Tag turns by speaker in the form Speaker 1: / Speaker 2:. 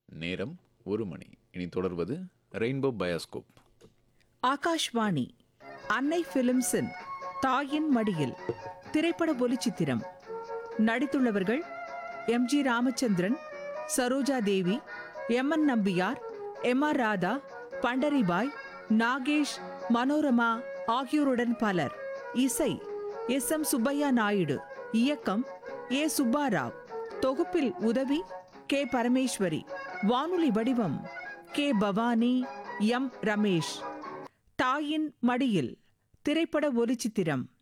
Speaker 1: நேரம் ஒரு மணி இனி தொடர்வது ரெயின்போ பயாஸ்கோப்
Speaker 2: ஆகாஷ்வாணி அன்னை பிலிம்ஸின் தாயின் மடியில் திரைப்பட ஒலிச்சித்திரம் நடித்துள்ளவர்கள் M G Ramachandran Saroja Devi M N Nambiar M R Radha Pandaribai Nagesh Manorama ஆகியோருடன் பலர் இசை எஸ் எம் சுப்பையா நாயுடு இயக்கம் ஏ சுப்பாராவ் தொகுப்பில் உதவி கே பரமேஸ்வரி வானொலி வடிவம் கே பவானி எம் ரமேஷ் தாயின் மடியில் திரைப்பட ஒலிச்சித்திரம்